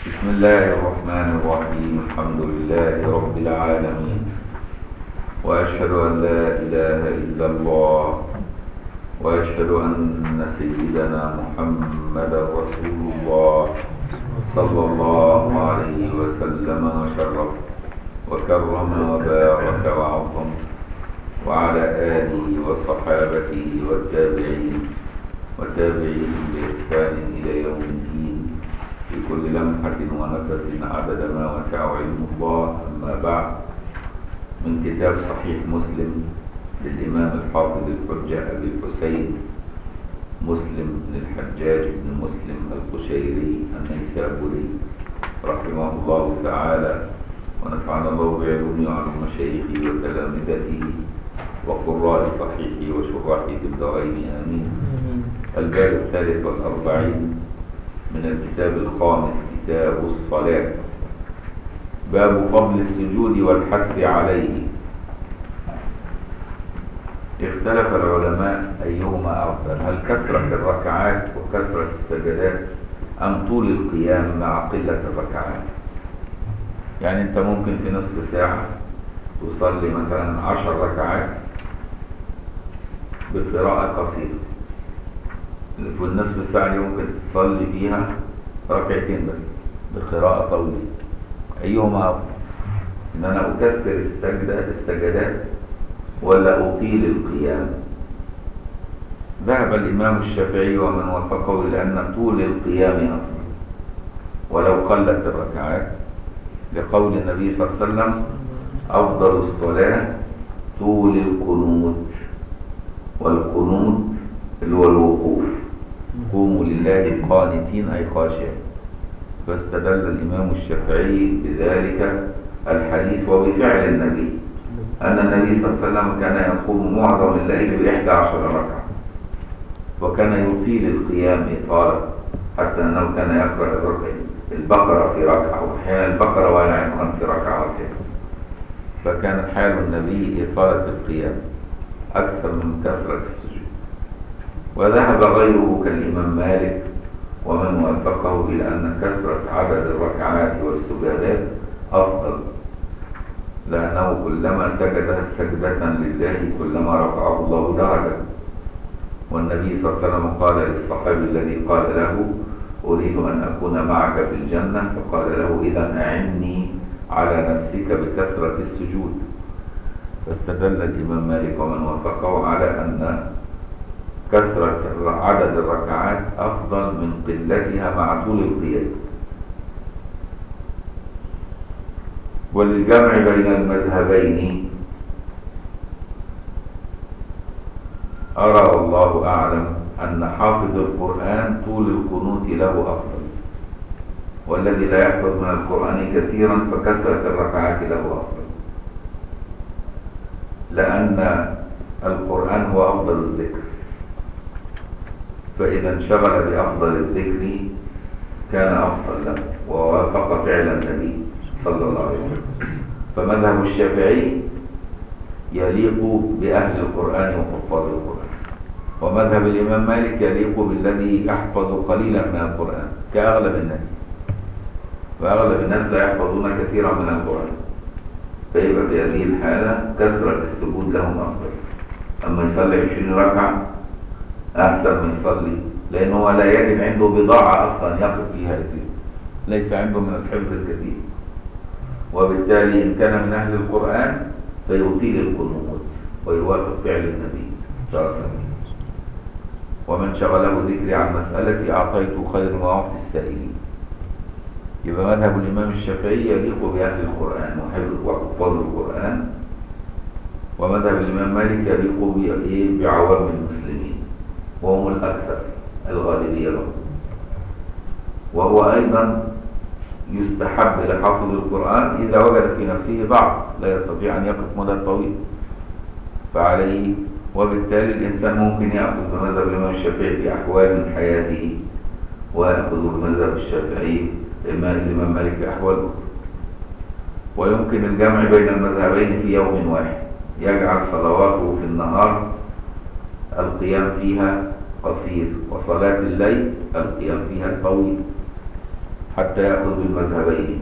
بسم الله الرحمن الرحيم الحمد لله رب العالمين وأشهد أن لا إله إلا الله وأشهد أن سيدنا محمد رسول الله صلى الله عليه وسلم وشرف وكرم وبارك وعظم وعلى آله وصحابته والتابعين وتابعين بإحسان إلى يوم الدين في كل لمحة ونفس عدد ما وسع علم الله أما بعد من كتاب صحيح مسلم للإمام الحافظ الحجة أبي الحسين مسلم بن الحجاج بن مسلم القشيري النيسابوري رحمه الله تعالى ونفعنا الله بعلومه وعلى مشايخه وتلامذته وقراء صحيحه وشراحه في الدارين آمين الباب الثالث والأربعين من الكتاب الخامس كتاب الصلاة باب فضل السجود والحث عليه اختلف العلماء أيهما أفضل هل كثرة الركعات وكثرة السجدات أم طول القيام مع قلة الركعات يعني أنت ممكن في نصف ساعة تصلي مثلا عشر ركعات بقراءة قصيرة في النصف الساعة دي ممكن تصلي فيها ركعتين بس بقراءة طويلة أيهما أفضل إن أنا أكثر السجدة السجدات ولا أطيل القيام ذهب الإمام الشافعي ومن وفقه إلى أن طول القيام أفضل ولو قلت الركعات لقول النبي صلى الله عليه وسلم أفضل الصلاة طول القنوت والقنوت اللي هو الوقوف قوموا لله قانتين أي خاشعين فاستدل الإمام الشافعي بذلك الحديث وبفعل النبي أن النبي صلى الله عليه وسلم كان يقوم معظم الليل بإحدى عشر ركعة وكان يطيل القيام إطالة حتى أنه كان يقرأ البقرة في ركعة وأحيانا البقرة وآل عمران في ركعة واحدة فكان حال النبي إطالة القيام أكثر من كثرة السجود وذهب غيره كالإمام مالك ومن وفقه إلى أن كثرة عدد الركعات والسجادات أفضل لأنه كلما سجد سجدة لله كلما رفعه الله درجة والنبي صلى الله عليه وسلم قال للصحابي الذي قال له أريد أن أكون معك في الجنة فقال له إذا أعني على نفسك بكثرة السجود فاستدل الإمام مالك ومن وفقه على أن كثرة عدد الركعات أفضل من قلتها مع طول القيام وللجمع بين المذهبين أرى والله أعلم أن حافظ القرآن طول القنوت له أفضل والذي لا يحفظ من القرآن كثيرا فكثرة الركعات له أفضل لأن القرآن هو أفضل الذكر فإذا انشغل بأفضل الذكر كان أفضل له ووافق فعل النبي صلى الله عليه وسلم فمذهب الشافعي يليق بأهل القرآن وحفاظ القرآن ومذهب الإمام مالك يليق بالذي يحفظ قليلا من القرآن كأغلب الناس وأغلب الناس لا يحفظون كثيرا من القرآن فيبقى في هذه الحالة كثرة السجود لهم أفضل أما يصلي 20 ركعة أحسن من يصلي لأنه لا يجد عنده بضاعة أصلا يقف فيها كثير ليس عنده من الحفظ الكثير وبالتالي إن كان من أهل القرآن فيطيل القنوت ويوافق فعل النبي صلى الله عليه وسلم ومن شغله ذكري عن مسألتي أعطيته خير ما أعطي السائلين يبقى مذهب الإمام الشافعي يليق بأهل القرآن وحفاظ القرآن ومذهب الإمام مالك يليق بعوام المسلمين وهم الأكثر الغالبية لهم وهو أيضا يستحب لحافظ القرآن إذا وجد في نفسه ضعف لا يستطيع أن يقف مدى طويل فعليه وبالتالي الإنسان ممكن يأخذ بمذهب الإمام الشافعي في أحوال من حياته ويأخذ بمذهب الشافعي الإمام مالك في أحوال أخرى ويمكن الجمع بين المذهبين في يوم واحد يجعل صلواته في النهار القيام فيها قصير وصلاة الليل القيام فيها طويل حتى يأخذ بالمذهبين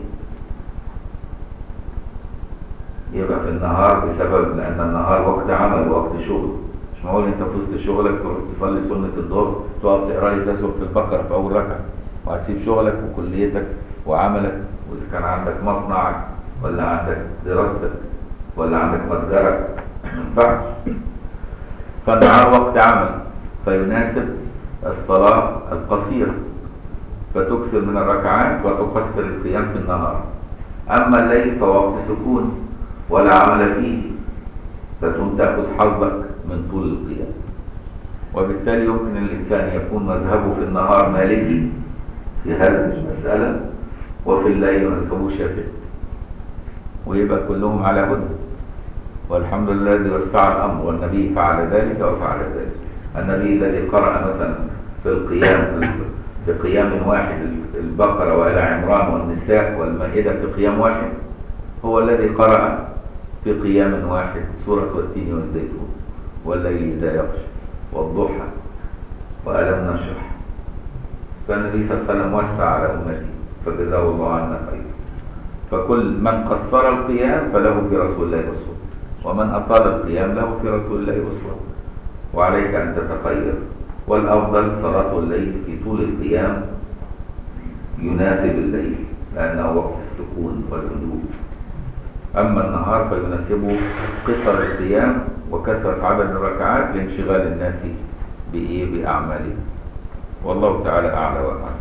يبقى في النهار بسبب لأن النهار وقت عمل وقت شغل مش معقول أنت في وسط شغلك تروح تصلي سنة الظهر تقف تقرا لي سورة البقرة في أول ركعة وهتسيب شغلك وكليتك وعملك وإذا كان عندك مصنعك ولا عندك دراستك ولا عندك متجرك ما ينفعش فالنهار وقت عمل فيناسب الصلاة القصيرة فتكثر من الركعات وتقصر القيام في النهار أما الليل فوقت سكون ولا عمل فيه فتقوم تأخذ حظك من طول القيام وبالتالي يمكن الإنسان يكون مذهبه في النهار مالكي في هذه المسألة وفي الليل مذهبه شافعي ويبقى كلهم على هدى والحمد لله الذي وسع الأمر والنبي فعل ذلك وفعل ذلك النبي الذي قرأ مثلا في القيام في قيام واحد البقرة وآل عمران والنساء والمائدة في قيام واحد هو الذي قرأ في قيام واحد سورة والتين والزيتون والليل إذا يغشى والضحى وألم نشرح فالنبي صلى الله عليه وسلم وسع على أمته فجزاه الله عنا خير فكل من قصر القيام فله في رسول الله أسوة ومن أطال القيام له في رسول الله أسوة وعليك أن تتخير والأفضل صلاة الليل في طول القيام يناسب الليل لأنه وقت السكون والهدوء أما النهار فيناسبه قصر القيام وكثرة عدد الركعات لانشغال الناس بإيه بأعمالهم والله تعالى أعلى وأعلم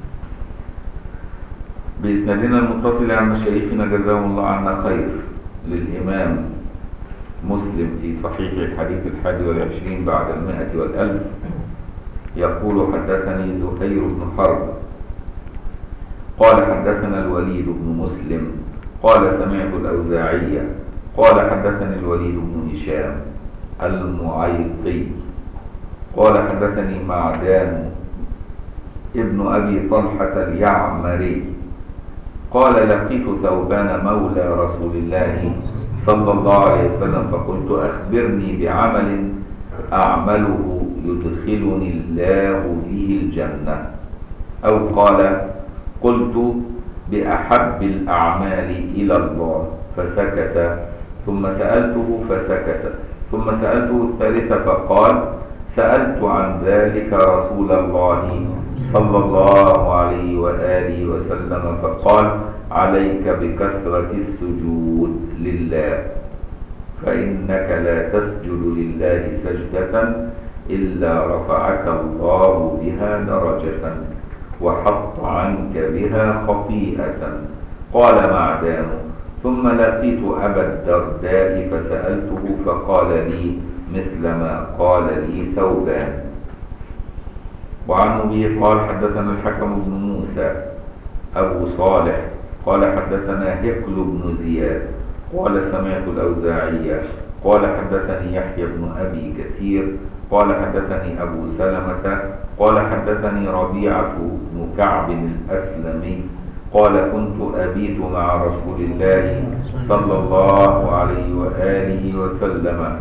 بإسنادنا المتصل عن مشايخنا جزاهم الله عنا خير للإمام مسلم في صحيح الحديث الحادي والعشرين بعد المائة والألف يقول حدثني زهير بن حرب قال حدثنا الوليد بن مسلم قال سمعت الأوزاعية قال حدثني الوليد بن هشام المعيطي قال حدثني معدان ابن أبي طلحة اليعمري قال لقيت ثوبان مولى رسول الله صلى الله عليه وسلم فقلت أخبرني بعمل أعمله يدخلني الله به الجنة أو قال قلت بأحب الأعمال إلى الله فسكت ثم سألته فسكت ثم سألته الثالثة فقال سألت عن ذلك رسول الله صلى الله عليه وآله وسلم فقال عليك بكثرة السجود لله فإنك لا تسجد لله سجدة إلا رفعك الله بها درجة وحط عنك بها خطيئة قال معدان ثم لقيت أبا الدرداء فسألته فقال لي مثل ما قال لي ثوبان وعن أبي قال حدثنا الحكم بن موسى أبو صالح قال حدثنا هقل بن زياد قال سمعت الأوزاعية قال حدثني يحيى بن أبي كثير قال حدثني أبو سلمة قال حدثني ربيعة بن كعب الأسلمي قال كنت أبيت مع رسول الله صلى الله عليه وآله وسلم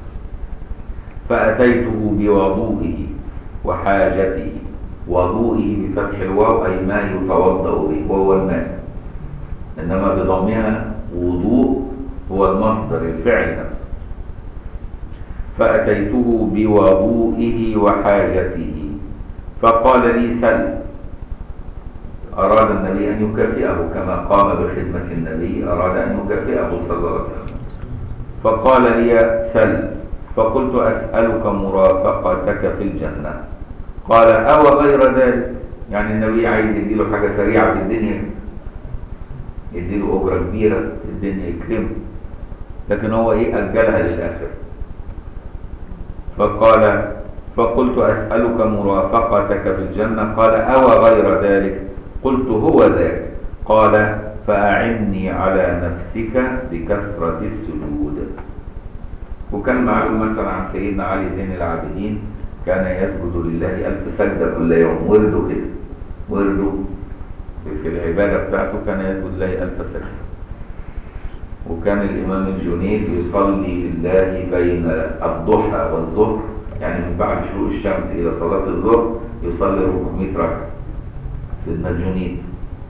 فأتيته بوضوئه وحاجته وضوئه بفتح الواو أي ما يتوضأ به وهو الماء إنما بضمها وضوء هو المصدر الفعل نفسه فأتيته بوضوئه وحاجته فقال لي سل أراد النبي أن يكافئه كما قام بخدمة النبي أراد أن يكافئه صلى الله عليه وسلم فقال لي سل فقلت أسألك مرافقتك في الجنة قال أو غير ذلك يعني النبي عايز يديله حاجة سريعة في الدنيا يديله أجرة كبيرة في الدنيا يكرمه لكن هو إيه أجلها للآخر فقال فقلت أسألك مرافقتك في الجنة قال أو غير ذلك قلت هو ذاك قال فأعني على نفسك بكثرة السجود وكان معلوم مثلا عن سيدنا علي زين العابدين كان يسجد لله ألف سجدة كل يوم ورده كده ورده في العبادة بتاعته كان يسجد لله ألف سجدة وكان الإمام الجنيد يصلي لله بين الضحى والظهر يعني من بعد شروق الشمس إلى صلاة الظهر يصلي 400 ركعة سيدنا الجنيد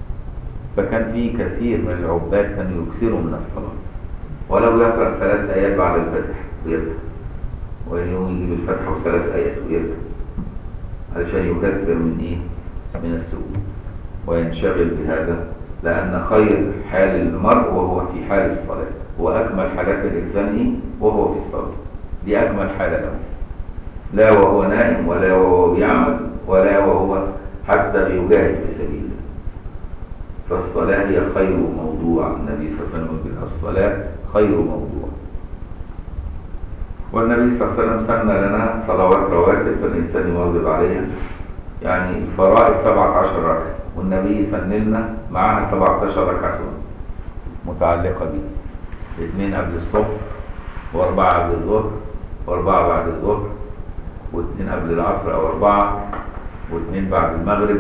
فكان في كثير من العباد كانوا يكثروا من الصلاة ولو يقرأ ثلاث آيات بعد الفتح ويرجع ويوم يجيب الفتح وثلاث آيات ويرجع علشان يكثر من إيه؟ من السجود وينشغل بهذا لأن خير حال المرء وهو في حال الصلاة وأكمل حالات الإنسان إيه؟ وهو في الصلاة دي أكمل حالة له لا وهو نائم ولا وهو بيعمل ولا وهو حتى بيجاهد في سبيل الله فالصلاة هي خير موضوع النبي صلى الله عليه وسلم يقول الصلاة خير موضوع والنبي صلى الله عليه وسلم سن لنا صلوات رواتب فالإنسان يواظب عليها يعني الفرائض 17 ركعة والنبي سن لنا معاها 17 ركعة سنة متعلقة بيه اثنين قبل الصبح واربعة قبل الظهر واربعة بعد الظهر واثنين قبل العصر او اربعة واثنين بعد المغرب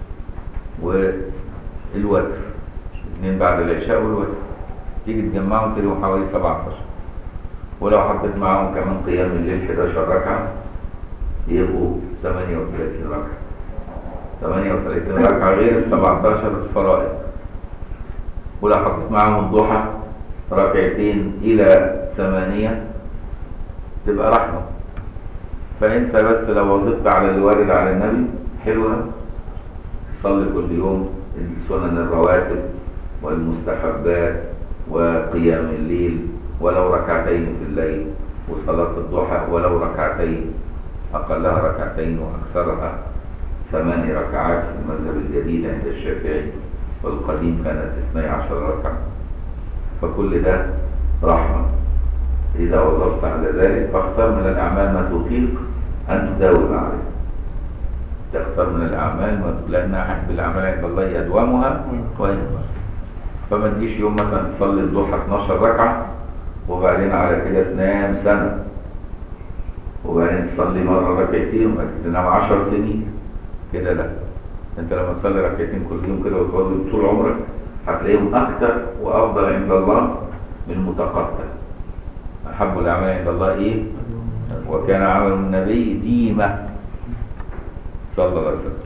والوتر اثنين بعد العشاء والوتر تيجي تجمعهم تلاقيهم حوالي 17 ولو حطيت معاهم كمان قيام الليل 11 ركعة يبقوا 38 ركعة 38 ركعة غير ال 17 الفرائض ولو حطيت معاهم الضحى ركعتين إلى ثمانية تبقى رحمة فأنت بس لو وظبت على الوارد على النبي حلوة صلي كل يوم سنن الرواتب والمستحبات وقيام الليل ولو ركعتين في الليل وصلاة الضحى ولو ركعتين أقلها ركعتين وأكثرها ثمان ركعات في المذهب الجديد عند الشافعي والقديم كانت اثني عشر ركعة فكل ده رحمة إذا وظفت على ذلك فاختر من الأعمال ما تطيق أن تداوم عليه تختار من الأعمال ما لأن أحب الأعمال عند الله أدومها وإن فما تجيش يوم مثلا تصلي الضحى 12 ركعة وبعدين على كده تنام سنة وبعدين تصلي مرة ركعتين وبعدين تنام 10 سنين كده لا انت لما تصلي ركعتين كل يوم كده وتواظب طول عمرك هتلاقيهم اكتر وافضل عند الله من المتقطع احب الاعمال عند الله ايه وكان عمل النبي ديمه صلى الله عليه وسلم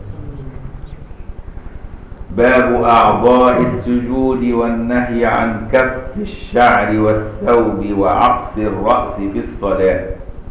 باب اعضاء السجود والنهي عن كف الشعر والثوب وعقص الراس في الصلاه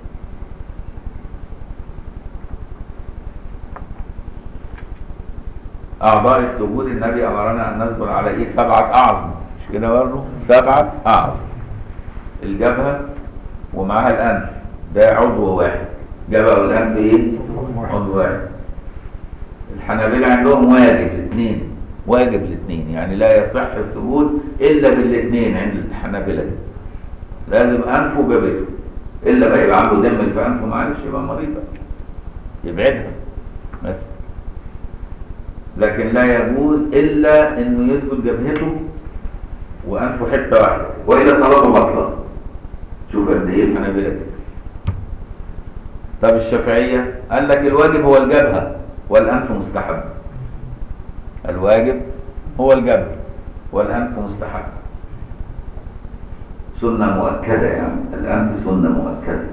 أعضاء السجود النبي أمرنا أن نصبر على إيه سبعة أعظم مش كده برضه سبعة أعظم الجبهة ومعها الأنف ده عضو واحد جبهة والأنف إيه؟ عضو واحد الحنابلة عندهم واجب الاثنين واجب الاثنين يعني لا يصح السجود إلا بالاثنين عند الحنابلة لازم أنفه وجبهته إلا بقى يبقى عنده دم في أنفه معلش يبقى مريض بقى يبعدها مثلا لكن لا يجوز الا انه يسجد جبهته وانفه حته واحده والا صلاته بطلت شوف قد ايه الحنابله كده طب الشافعيه قال لك الواجب هو الجبهه والانف مستحب الواجب هو الجبهه والانف مستحب سنه مؤكده يعني الانف سنه مؤكده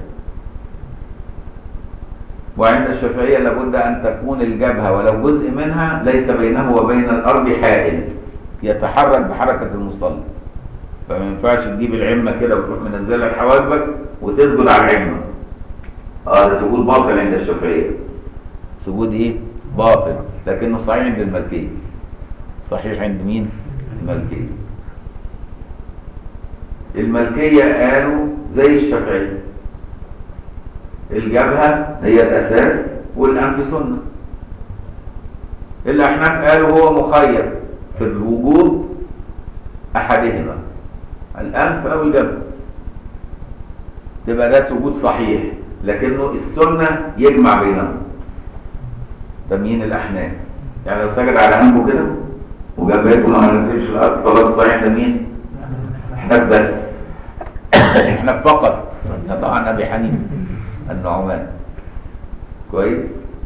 وعند الشافعية لابد أن تكون الجبهة ولو جزء منها ليس بينه وبين الأرض حائل يتحرك بحركة المصلي فما ينفعش تجيب العمة كده وتروح منزلها لحواجبك وتسجد على العمة اه ده سجود باطل عند الشافعية سجود ايه؟ باطل لكنه صحيح عند الملكية صحيح عند مين؟ الملكية الملكية قالوا زي الشافعية الجبهة هي الأساس والأنف سنة الأحناف قالوا هو مخير في الوجوب أحدهما الأنف أو الجبهة تبقى ده سجود صحيح لكنه السنة يجمع بينهم ده مين الأحناف يعني لو سجد على أنفه كده وجبهته ما نزلش الأرض صلاة صحيح ده مين؟ أحناف بس أحناف فقط عن أبي حنيفة النعمان كويس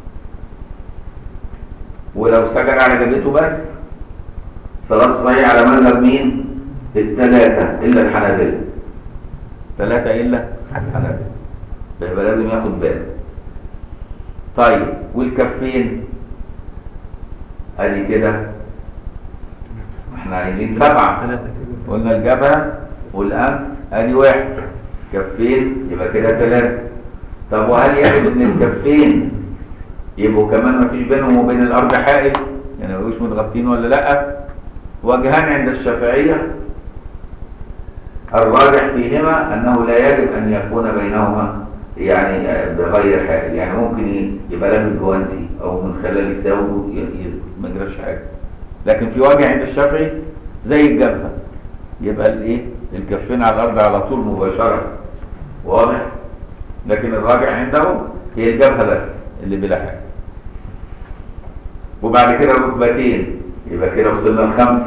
ولو سجد على جبهته بس صلاة صحيح على مذهب مين الثلاثة إلا الحنابلة ثلاثة إلا الحنابلة فيبقى لازم ياخد باله طيب والكفين ادي كده احنا قايلين سبعة ثلاثة كده قلنا الجبهة والأنف ادي واحد كفين يبقى كده ثلاثة طب وهل يجب ان الكفين يبقوا كمان ما فيش بينهم وبين الأرض حائل يعني ما يبقوش متغطين ولا لأ وجهان عند الشافعية الراجح فيهما أنه لا يجب أن يكون بينهما يعني آه، بغير حائل يعني ممكن ي- يبقى لابس جوانتي أو من خلال ثوبه ي- يثبت ما يجراش حاجة لكن في وجه عند الشافعي زي الجبهة يبقى الايه الكفين على الأرض على طول مباشرة واضح لكن الراجع عنده هي الجبهة بس اللي بلا حاجة وبعد كده الركبتين يبقى كده وصلنا لخمسة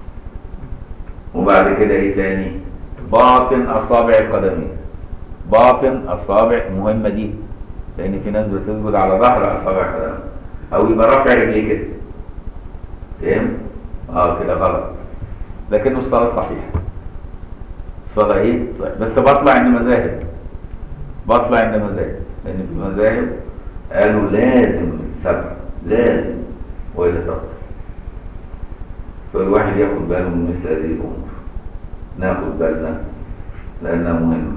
وبعد كده ايه تاني باطن اصابع القدمين باطن اصابع مهمة دي لان في ناس بتسجد على ظهر اصابع القدمين او يبقى رافع رجليه كده فاهم اه كده غلط لكنه الصلاة صحيحة الصلاة ايه صحيح. بس بطلع عند مذاهب بطلع عند مذاهب لان في المذاهب قالوا لازم السبع لازم والا تبطل فالواحد ياخد باله من مثل هذه الامور ناخد بالنا لانها مهمه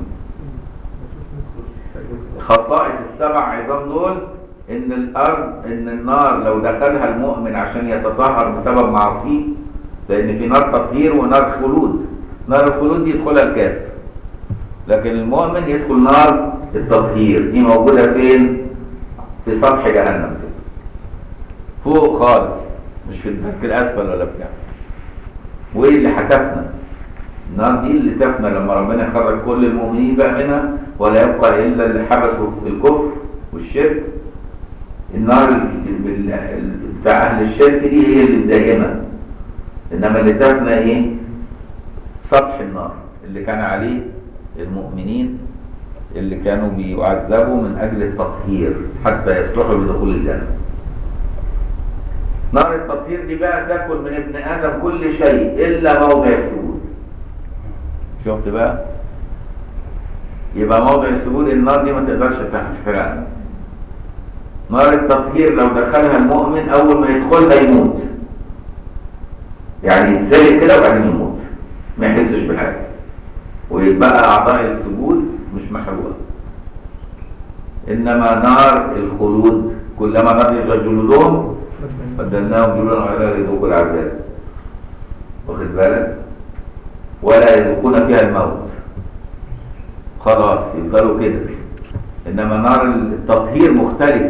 خصائص السبع عظام دول ان الارض ان النار لو دخلها المؤمن عشان يتطهر بسبب معصيه لان في نار تطهير ونار خلود نار الخلود دي يدخلها الكافر لكن المؤمن يدخل نار التطهير دي موجوده فين في سطح جهنم كده فوق خالص مش في الدرك الاسفل ولا بتاع وايه اللي حتفنا النار دي اللي تفنى لما ربنا يخرج كل المؤمنين بقى منها ولا يبقى الا اللي حبسوا الكفر والشرك النار ال- بال- ال- بتاع اهل الشرك دي هي اللي دائمه انما اللي تفنى ايه سطح النار اللي كان عليه المؤمنين اللي كانوا بيعذبوا من اجل التطهير حتى يصلحوا لدخول الجنه نار التطهير دي بقى تاكل من ابن ادم كل شيء الا موضع السجود شفت بقى يبقى موضع السجود النار دي ما تقدرش تحرقها نار التطهير لو دخلها المؤمن اول ما يدخلها يموت يعني يتسلق كده وبعدين يموت ما يحسش بحاجه ويبقى اعضاء السجود مش محروقه انما نار الخلود كلما نضجت جلودهم بدلناهم جلودا غيرها ليذوقوا العذاب واخد بالك ولا يذوقون فيها الموت خلاص يفضلوا كده انما نار التطهير مختلفه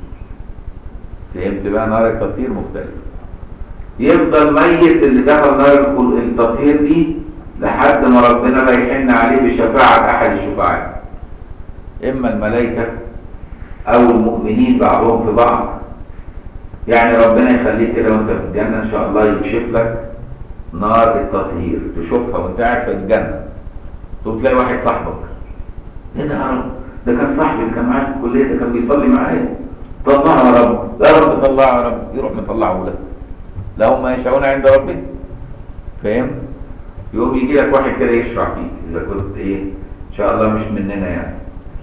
فهمت بقى نار التطهير مختلفه يفضل ميت اللي دخل نار الخل- التطهير دي لحد ما ربنا ما يحن عليه بشفاعة أحد الشفعاء إما الملائكة أو المؤمنين بعضهم في بعض يعني ربنا يخليك كده وانت في الجنة إن شاء الله يكشف لك نار التطهير تشوفها وانت قاعد في الجنة تقوم تلاقي واحد صاحبك ايه ده يا رب ده كان صاحبي اللي كان معايا في الكلية ده كان بيصلي معايا طلعه يا رب يا رب طلعه يا رب يروح مطلعه لك لهم ما يشاءون عند ربهم فاهم يقوم يجي لك واحد كده يشفع فيك اذا كنت ايه ان شاء الله مش مننا يعني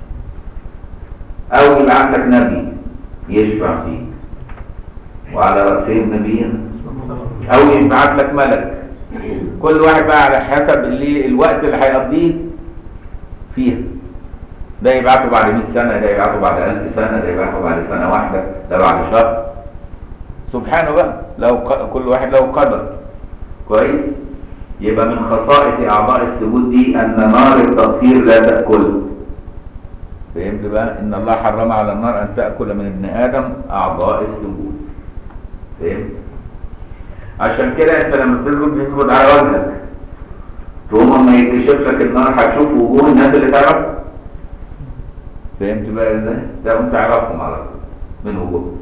او يبعت لك نبي يشفع فيك وعلى راسهم نبيين او يبعت لك ملك كل واحد بقى على حسب اللي الوقت اللي هيقضيه فيها ده يبعته بعد 100 سنه ده يبعته بعد 1000 سنه ده يبعته بعد سنه واحده ده بعد شهر سبحانه بقى لو ق... كل واحد له قدر كويس يبقى من خصائص اعضاء السجود دي ان نار التطهير لا تاكل فهمت بقى ان الله حرم على النار ان تاكل من ابن ادم اعضاء السجود فهمت عشان كده انت لما بتسجد بتسجد على وجهك تقوم اما يكشف لك النار هتشوف وجوه الناس اللي تعرفها فهمت بقى ازاي؟ ده انت تعرفهم على طول من وجوههم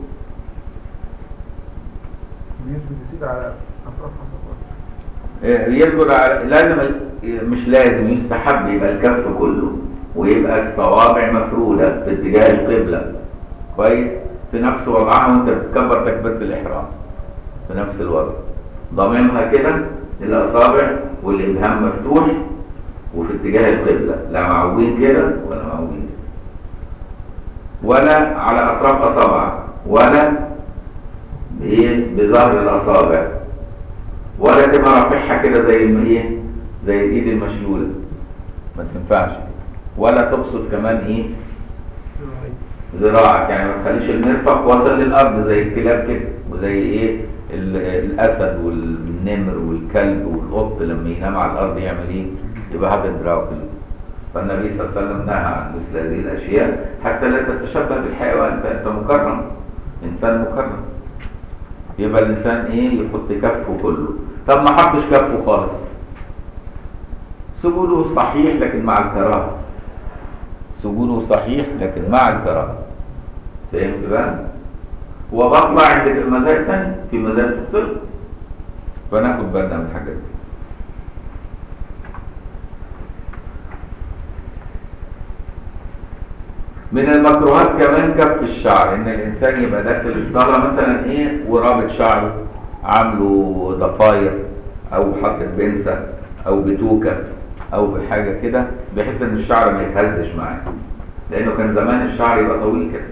بيثبت يسيد على اطراف يسجد على لازم ال- مش لازم يستحب يبقى الكف كله ويبقى الصوابع مفرودة في اتجاه القبلة كويس في نفس وضعها وانت بتكبر تكبيرة الإحرام في نفس الوضع ضامنها كده الأصابع والإبهام مفتوح وفي اتجاه القبلة لا معوجين كده ولا معوجين كده. ولا على أطراف أصابع ولا بإيه؟ بظهر الأصابع ولا تبقى رافعها كده زي الم- ايه زي الايد المشلوله ما تنفعش ولا تبسط كمان ايه ذراعك يعني ما تخليش المرفق واصل للارض زي الكلاب كده وزي ايه ال- الاسد والنمر والكلب والقط لما ينام على الارض يعمل ايه يبقى حاطط دراعه كله فالنبي صلى الله عليه وسلم نهى عن مثل هذه الاشياء حتى لا تتشبه بالحيوان فانت مكرم انسان مكرم يبقى الانسان ايه يحط كفه كله طب ما حطش كفه خالص سجوده صحيح لكن مع الكراهه سجوده صحيح لكن مع الكراهه فهمت بقى وبطلع عند مزاج تاني في مزاج الطب فناخد بالنا من الحاجات دي من المكروهات كمان كف الشعر ان الانسان يبقى داخل الصلاه مثلا ايه ورابط شعره عامله ضفاير او حاطط بنسه او بتوكه او بحاجه كده بحيث ان الشعر ما يتهزش معاه لانه كان زمان الشعر يبقى طويل كده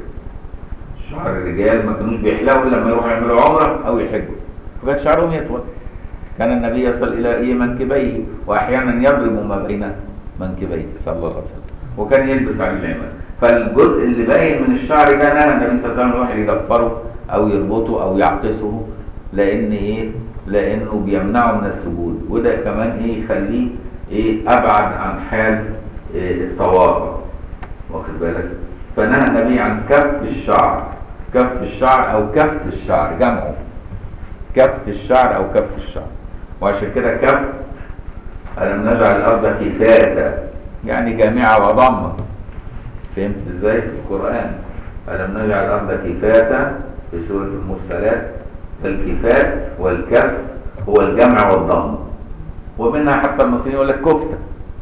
شعر الرجال ما كانوش بيحلقوا الا لما يروحوا يعملوا عمره او يحجوا فكان شعرهم يطول كان النبي يصل الى ايه منكبيه واحيانا يضرب ما بين منكبيه صلى الله عليه وسلم وكان يلبس عليه العمامه فالجزء اللي باين من الشعر ده نهى النبي صلى الله عليه وسلم الواحد يضفره او يربطه او يعقصه لان ايه لانه بيمنعه من السجود وده كمان ايه يخليه ايه ابعد عن حال إيه التواضع واخد بالك فنهى النبي عن كف الشعر كف الشعر او كفت الشعر جمعه كفت الشعر او كف الشعر وعشان كده كف ألم نجعل الأرض كفاتا يعني جامعة وضمة فهمت ازاي في القرآن ألم نجعل الأرض كفاتا في سورة المرسلات الكفات والكف هو الجمع والضم ومنها حتى المصريين يقول لك كفتة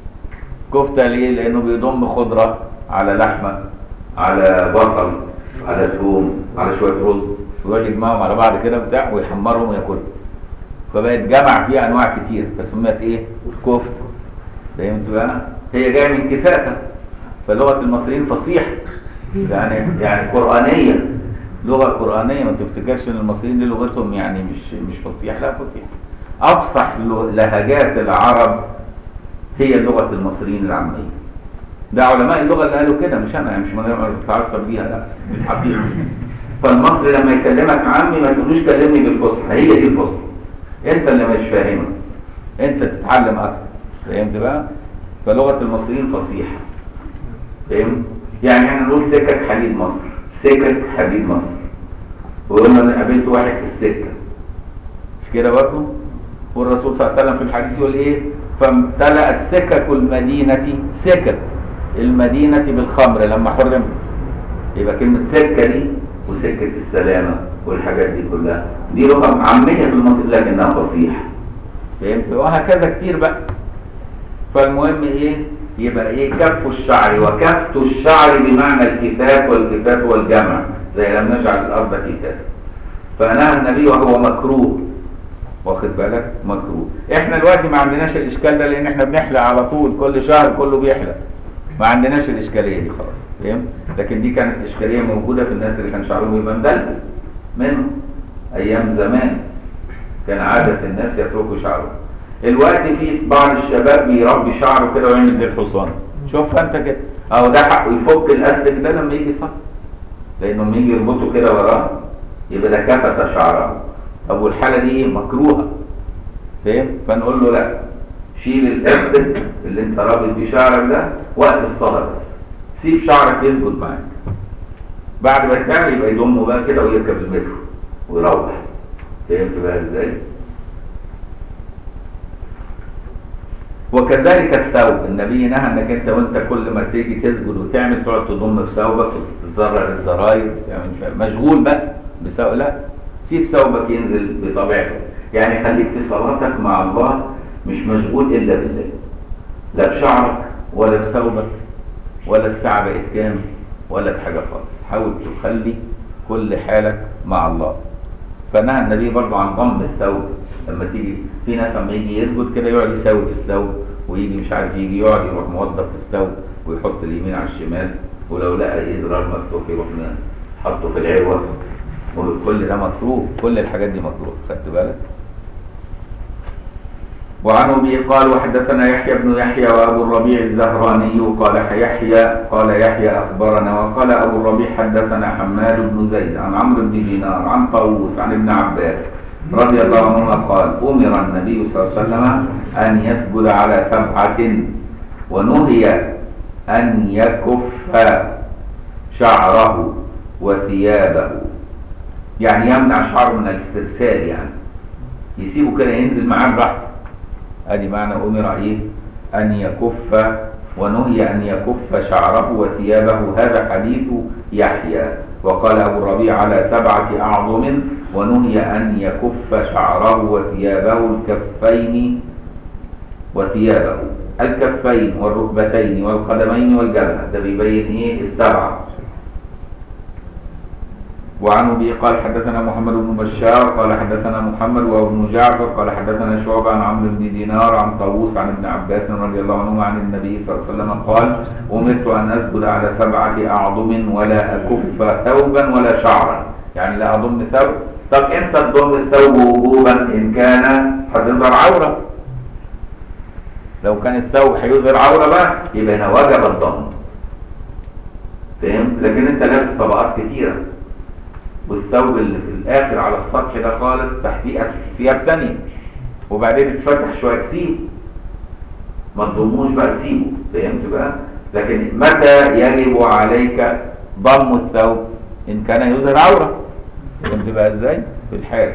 كفتة ليه؟ لأنه بيضم خضرة على لحمة على بصل على ثوم على شوية رز ويقعد يجمعهم على بعض كده بتاع ويحمرهم وياكلهم فبقت جمع فيها أنواع كتير فسميت إيه؟ كفتة فهمت بقى؟ هي جاية من كفاته فلغة المصريين فصيحة يعني يعني قرآنية لغة قرآنية ما تفتكرش ان المصريين دي لغتهم يعني مش مش فصيح لا فصيح افصح لهجات العرب هي لغة المصريين العامية ده علماء اللغة اللي قالوا كده مش انا يعني مش متعصب بيها لا بالحقيقة فالمصري لما يكلمك عامي ما تقولوش كلمني بالفصحى هي دي الفصحى انت اللي مش فاهمها انت تتعلم اكتر فهمت بقى فلغة المصريين فصيحة فهمت يعني احنا نقول سكك حديد مصر سكك حديد مصر وقلنا انا قابلت واحد في السكه مش كده برضه والرسول صلى الله عليه وسلم في الحديث يقول ايه فامتلأت سكك المدينة سكك المدينة بالخمر لما حرم يبقى كلمة سكة دي وسكة السلامة والحاجات دي كلها دي لغة عامية في المصري لكنها فصيحة فهمت وهكذا كتير بقى فالمهم ايه يبقى ايه كف الشعر وكفت الشعر بمعنى الكفات والكفات والجمع زي لم نجعل الارض كفات فنهى النبي وهو مكروه واخد بالك مكروه احنا دلوقتي ما عندناش الاشكال ده لان احنا بنحلق على طول كل شهر كله بيحلق ما عندناش الاشكاليه دي خلاص فهمت لكن دي كانت اشكاليه موجوده في الناس اللي كان شعرهم يبقى مدلل منهم ايام زمان كان عاده الناس يتركوا شعرهم دلوقتي في بعض الشباب بيربي شعره كده ويعمل زي الحصان شوف انت كده اهو ده حقه يفك الاستك ده لما يجي يصلي لانه لما يجي يربطه كده وراه يبقى ده كفت شعره طب والحاله دي ايه مكروهه فاهم فنقول له لا شيل الاستك اللي انت رابط بيه شعرك ده وقت الصلاه بس سيب شعرك يسجد معاك بعد ما تعمل يبقى يضمه بقى كده ويركب المترو ويروح فهمت بقى ازاي؟ وكذلك الثوب النبي نهى انك انت وانت كل ما تيجي تسجد وتعمل تقعد تضم في ثوبك وتزرر الزراير تعمل مشغول بقى بثوب لا سيب ثوبك ينزل بطبيعته يعني خليك في صلاتك مع الله مش مشغول الا بالله لا بشعرك ولا بثوبك ولا الساعه بقت كام ولا بحاجه خالص حاول تخلي كل حالك مع الله فنهى النبي برضه عن ضم الثوب لما تيجي في ناس لما يجي يسجد كده يقعد يساوي في الثوب ويجي مش عارف يجي يقعد يروح موظف في الثوب ويحط اليمين على الشمال ولو لقى ازرار مفتوح يروح حطه في العروه وكل ده مكروه كل الحاجات دي مكروه خدت بالك وعن ابي قال وحدثنا يحيى بن يحيى وابو الربيع الزهراني قال يحيى قال يحيى اخبرنا وقال ابو الربيع حدثنا حماد بن زيد عن عمرو بن دينار عن طاووس عن ابن عباس رضي الله عنهما قال امر النبي صلى الله عليه وسلم ان يسجد على سبعه ونهي ان يكف شعره وثيابه يعني يمنع شعره من الاسترسال يعني يسيبه كده ينزل معاه براحته ادي معنى امر ايه ان يكف ونهي ان يكف شعره وثيابه هذا حديث يحيى وقال ابو الربيع على سبعه اعظم ونهي ان يكف شعره وثيابه الكفين وثيابه الكفين والركبتين والقدمين والجبهه ده بيبين ايه السبعه وعن ابي قال حدثنا محمد بن بشار قال حدثنا محمد وابن جعفر قال حدثنا شعبة عن عمرو بن دينار عن طاووس عن ابن عباس رضي الله عنهما عن النبي صلى الله عليه وسلم قال امرت ان اسجد على سبعه اعظم ولا اكف ثوبا ولا شعرا يعني لا اضم ثوب طب امتى تضم الثوب وجوبا ان كان هتظهر عوره لو كان الثوب هيظهر عوره بقى يبقى هنا وجب الضم فهمت لكن انت لابس طبقات كتيره والثوب اللي في الاخر على السطح ده خالص تحتيه ثياب تانية وبعدين اتفتح شويه سيبه ما تضموش بقى سيبه فهمت بقى لكن متى يجب عليك ضم الثوب ان كان يظهر عوره فهمت بقى ازاي في الحال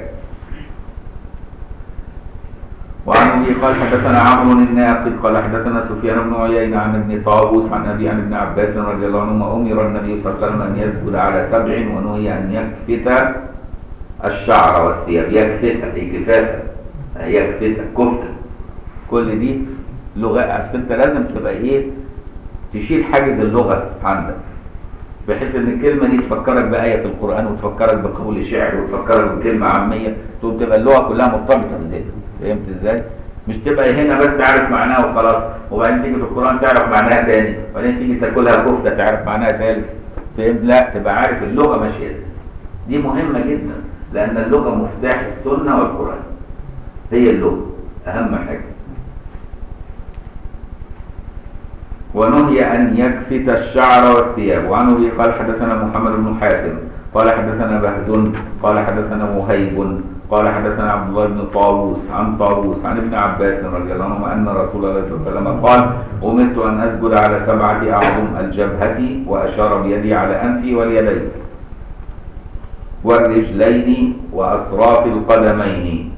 وعن ابي قال حدثنا عمرو الناقد قال حدثنا سفيان بن عيينه عن ابن طاووس عن ابي عن ابن عباس رضي الله عنهما امر النبي صلى الله عليه وسلم ان يسجد على سبع ونهي ان يكفت الشعر والثياب يكفتها هي كفاته يكفتها كفته كل دي لغه اصل انت لازم تبقى ايه تشيل حاجز اللغه عندك بحيث ان الكلمه دي تفكرك بايه في القران وتفكرك بقول شعر وتفكرك بكلمه عاميه تقوم تبقى اللغه كلها مرتبطه بذهنك فهمت ازاي؟ مش تبقى هنا بس عارف معناها وخلاص وبعدين تيجي في القران تعرف معناها تاني وبعدين تيجي تاكلها كفته تعرف معناها تالت فهمت؟ لا تبقى عارف اللغه ماشيه ازاي دي مهمه جدا لان اللغه مفتاح السنه والقران هي اللغه اهم حاجه ونهي أن يكفت الشعر والثياب وعن أبي قال حدثنا محمد بن حاتم قال حدثنا بهز قال حدثنا مهيب قال حدثنا عبد الله بن طاووس عن طاووس عن ابن عباس رضي الله عنه أن رسول الله صلى الله عليه وسلم قال أمرت أن أسجد على سبعة أعظم الجبهة وأشار بيدي على أنفي واليدين والرجلين وأطراف القدمين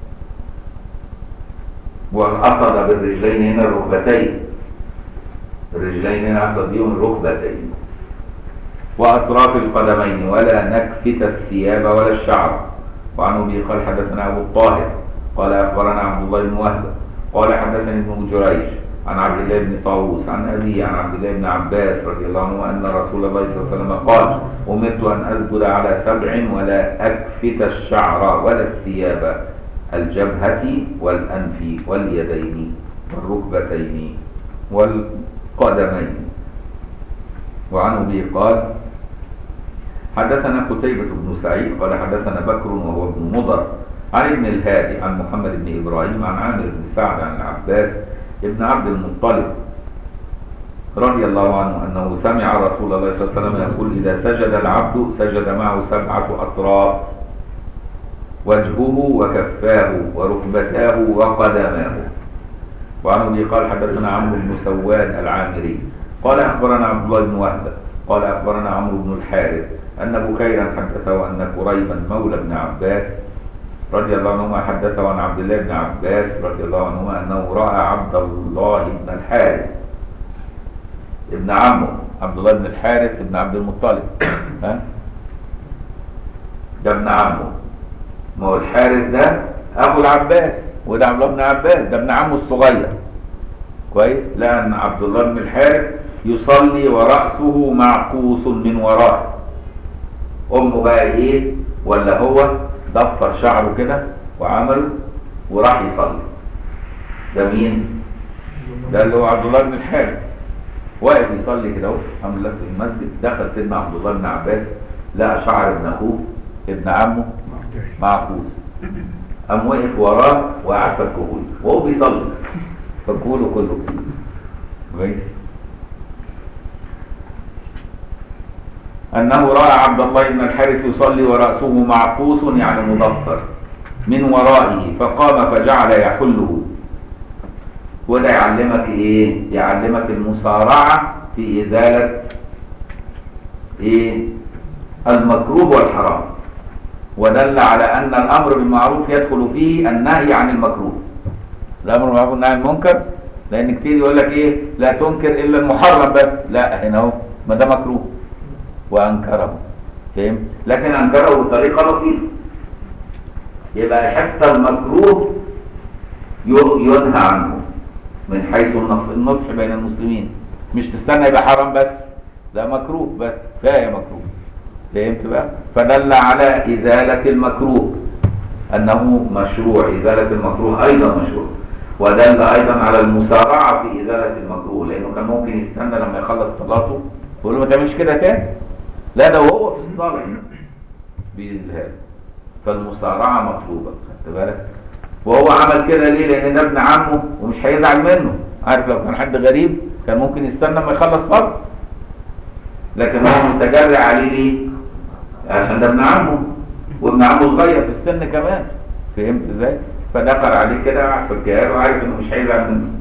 وقصد بالرجلين هنا الركبتين الرجلين هنا قصد بيهم الركبتين وأطراف القدمين ولا نكفت الثياب ولا الشعر وعن أبي قال حدثنا أبو الطاهر قال أخبرنا عبد الله بن وهب قال حدثني ابن جريج عن عبد الله بن طاووس عن أبي عن عبد الله بن عباس رضي الله عنه أن رسول الله صلى الله عليه وسلم قال أمرت أن أسجد على سبع ولا أكفت الشعر ولا الثياب الجبهة والأنف واليدين والركبتين والقدمين وعن أبي قال حدثنا قتيبة بن سعيد قال حدثنا بكر وهو ابن مضر عن ابن الهادي عن محمد بن إبراهيم عن عامر بن سعد عن العباس ابن عبد المطلب رضي الله عنه أنه سمع رسول الله صلى الله عليه وسلم يقول إذا سجد العبد سجد معه سبعة أطراف وجهه وكفاه وركبتاه وقدماه وعن ابي قال حدثنا عمرو بن سواد العامري قال اخبرنا عبد الله بن وهب قال اخبرنا عمرو بن الحارث ان بكيرا حدثه ان كريبا مولى ابن عباس رضي الله عنهما حدثه عن عبد الله بن عباس رضي الله عنهما انه راى عبد الله بن الحارث ابن عمه عبد الله بن الحارث ابن عبد المطلب ها ده ابن عمه ما هو الحارث ده ابو العباس وده عبد الله بن عباس ده ابن عمه الصغير كويس لان عبد الله بن الحارث يصلي وراسه معقوس من وراه امه بقى ايه ولا هو ضفر شعره كده وعمله وراح يصلي ده مين ده اللي هو عبد الله بن الحارث واقف يصلي كده اهو الحمد لله في المسجد دخل سيدنا عبد الله بن عباس لقى شعر ابن اخوه ابن عمه معقوس قام وقف وراه وقعد فكهوله وهو بيصلي فكهوله كله كويس أنه رأى عبد الله بن الحارث يصلي ورأسه معقوس يعني مضفر من ورائه فقام فجعل يحله وده يعلمك ايه يعلمك المسارعة في إزالة ايه المكروه والحرام ودل على أن الأمر بالمعروف يدخل فيه النهي عن المكروه الأمر بالمعروف والنهي عن المنكر لأن كتير يقول لك ايه لا تنكر إلا المحرم بس لا هنا اهو ما ده مكروه وأنكره فهم لكن أنكره بطريقة لطيفة يبقى حتى المكروه ي- ينهى عنه من حيث النص- النصح بين المسلمين مش تستنى يبقى حرام بس لا مكروه بس كفايه مكروه فهمت بقى فدل على ازاله المكروه انه مشروع ازاله المكروه ايضا مشروع ودل ايضا على المسارعه في ازاله المكروه لانه كان ممكن يستنى لما يخلص صلاته يقول له ما تعملش كده تاني لا ده وهو في الصلاه بيزيدها فالمسارعه مطلوبه خدت بالك وهو عمل كده ليه لان ده ابن عمه ومش هيزعل منه عارف لو كان حد غريب كان ممكن يستنى ما يخلص صلاه لكن هو متجرع عليه ليه عشان ده ابن عمه وابن عمه صغير في السن كمان فهمت ازاي فدخل عليه كده في الجهال وعارف انه مش هيزعل منه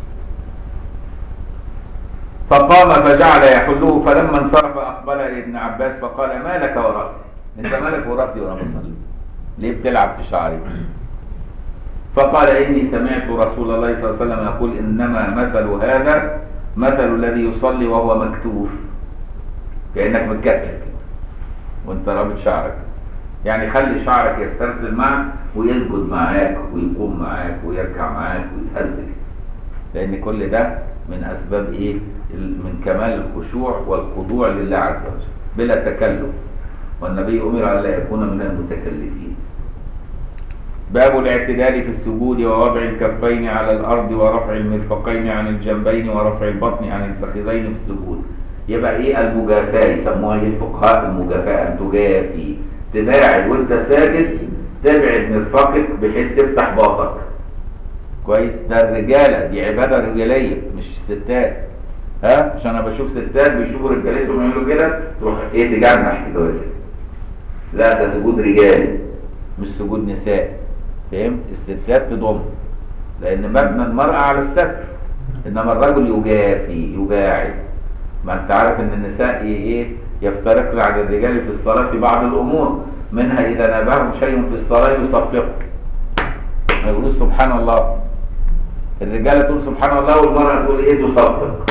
فقام فجعل يحله فلما انصرف اقبل الى ابن عباس فقال ما لك وراسي انت مالك وراسي وانا بصلي ليه بتلعب في شعري فقال إني سمعت رسول الله صلى الله عليه وسلم يقول إنما مثل هذا مثل الذي يصلي وهو مكتوف كأنك متكتف كده وانت رابط شعرك يعني خلي شعرك يسترسل معك ويسجد معاك ويقوم معاك ويركع معاك ويتهزك لأن كل ده من أسباب إيه؟ ال- من كمال الخشوع والخضوع لله عز وجل بلا تكلف والنبي أمر ألا يكون من المتكلفين باب الاعتدال في السجود ووضع الكفين على الأرض ورفع المرفقين عن الجنبين ورفع البطن عن الفخذين في السجود يبقى ايه المجافاة يسموها ايه الفقهاء المجافاة ان تجافي تباعد وانت ساجد تبعد مرفقك بحيث تفتح باطك كويس ده الرجالة دي عبادة رجالية مش الستات ها عشان انا بشوف ستات بيشوفوا رجالتهم يعملوا كده تروح ايه تجنح كده وزي. لا ده سجود رجالي مش سجود نساء فهمت الستات تضم لان مبنى المرأة على الستر انما الرجل يجافي يباعد ما انت عارف ان النساء ايه ايه يفترقن عن الرجال في الصلاة في بعض الامور منها اذا نابهم شيء في الصلاة يصفقوا ما يقولوش سبحان الله الرجالة تقول سبحان الله والمرأة تقول ايه تصفق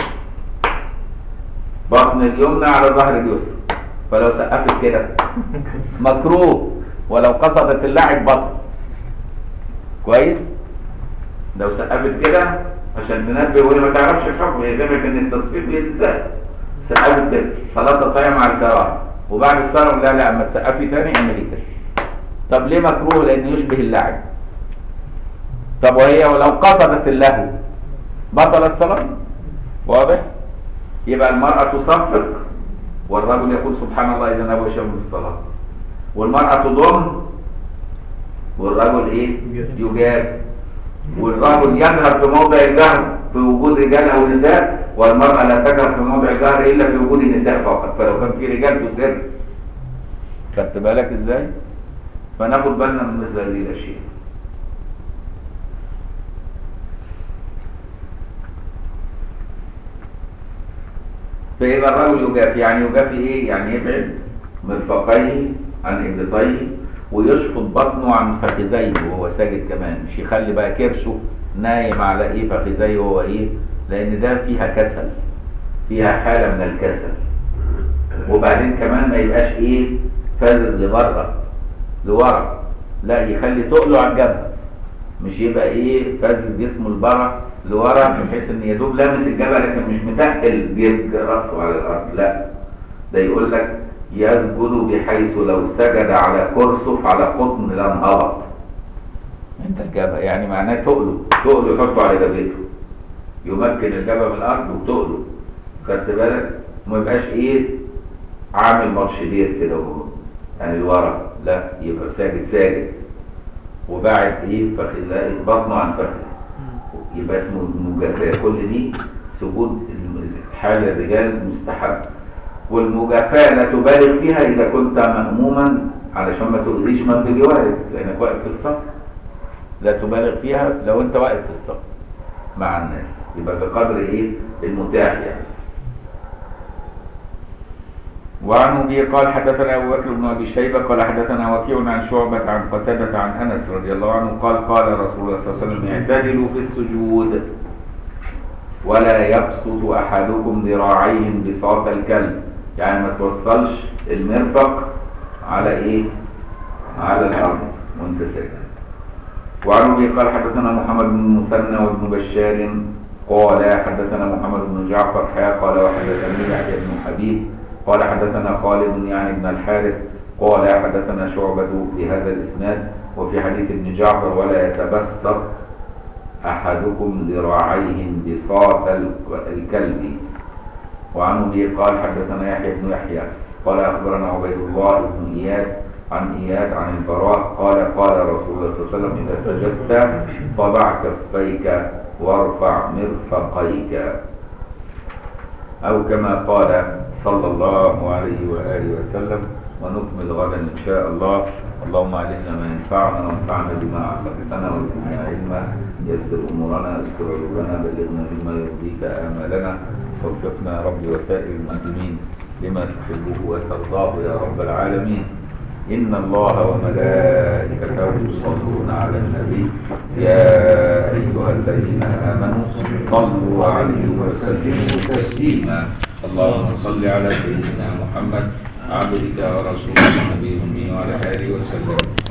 بطن اليمنى على ظهر اليسرى فلو سقفت كده مكروه ولو قصدت اللاعب بطن كويس لو سقفت كده عشان تنبه وهي ما تعرفش الحكم هي سمعت ان التصفيق بيتسقف سقفت كده صلاه صحيحه مع الكراهه وبعد الصلاه لا لا اما تسقفي تاني اعملي كده طب ليه مكروه لانه يشبه اللعب طب وهي ولو قصدت اللهو بطلت صلاه واضح يبقى المراه تصفق والرجل يقول سبحان الله اذا نوى شيئا في الصلاه والمراه تضم والرجل ايه يجاب والرجل يجهر في موضع الجهر في وجود رجال او نساء والمرأة لا تجهر في موضع الجهر الا في وجود النساء فقط فلو كان في رجال تسر خدت بالك ازاي فناخد بالنا من مثل هذه الاشياء فيبقى الرجل يجافي يعني يجافي ايه يعني يبعد مرفقيه عن ابطيه ويشفط بطنه عن فخذيه وهو ساجد كمان مش يخلي بقى كرشه نايم على ايه فخذيه وهو ايه لان ده فيها كسل فيها حاله من الكسل وبعدين كمان ما يبقاش ايه فازز لبره لورا لا يخلي تقله على الجبهه مش يبقى ايه فازز جسمه لبره لورا بحيث ان يدوب لامس الجبهه لكن مش متقل جد راسه على الارض لا ده يقول لك يسجد بحيث لو سجد على كرسف على قطن لانهبط انت الجبهه يعني معناه تقله تقله يحطه على جبهته يمكن الجبهه من الارض وتقله خدت بالك وما يبقاش ايه عامل مارش بير كده وهو يعني لورا لا يبقى ساجد ساجد وبعد ايه فخذاء بطنه عن فخذه يبقى اسمه مجافاة كل دي سجود حال الرجال مستحب والمجافاة لا تبالغ فيها إذا كنت مهموما علشان ما تؤذيش من بجوارك لأنك واقف في الصف لا تبالغ فيها لو أنت واقف في الصف مع الناس يبقى بقدر إيه المتاح يعني وعن ابي قال حدثنا ابو بكر بن ابي شيبه قال حدثنا وكيع عن شعبه عن قتاده عن انس رضي الله عنه قال قال رسول الله صلى الله عليه وسلم اعتدلوا في السجود ولا يبسط احدكم ذراعيه بساط الكلب يعني ما توصلش المرفق على ايه على الارض وانت ساجد وعن ابي قال حدثنا محمد بن المثنى وابن بشار قال حدثنا محمد بن جعفر حيا قال وحدثني يحيى بن حبيب قال حدثنا خالد يعني بن الحارث قال حدثنا شعبة بهذا الإسناد وفي حديث ابن جعفر ولا يتبسط أحدكم ذراعيه بساط الكلب وعن أبي قال حدثنا يحيى بن يحيى قال أخبرنا عبيد الله بن إياد عن إياد عن البراء قال قال رسول الله صلى الله عليه وسلم إذا سجدت فضع كفيك وارفع مرفقيك أو كما قال صلى الله عليه وآله وسلم ونكمل غدا إن شاء الله اللهم علمنا ما ينفعنا وانفعنا بما علمتنا وزدنا علما يسر أمورنا استر عيوبنا بلغنا بما يرضيك آمالنا وفقنا يا رب وسائر المسلمين لما تحبه وترضاه يا رب العالمين إن الله وملائكته يصلون على النبي يا أيها الذين آمنوا صلوا عليه وسلموا تسليما اللهم صل على سيدنا محمد عبدك ورسولك النبي الأمي وعلى آله وسلم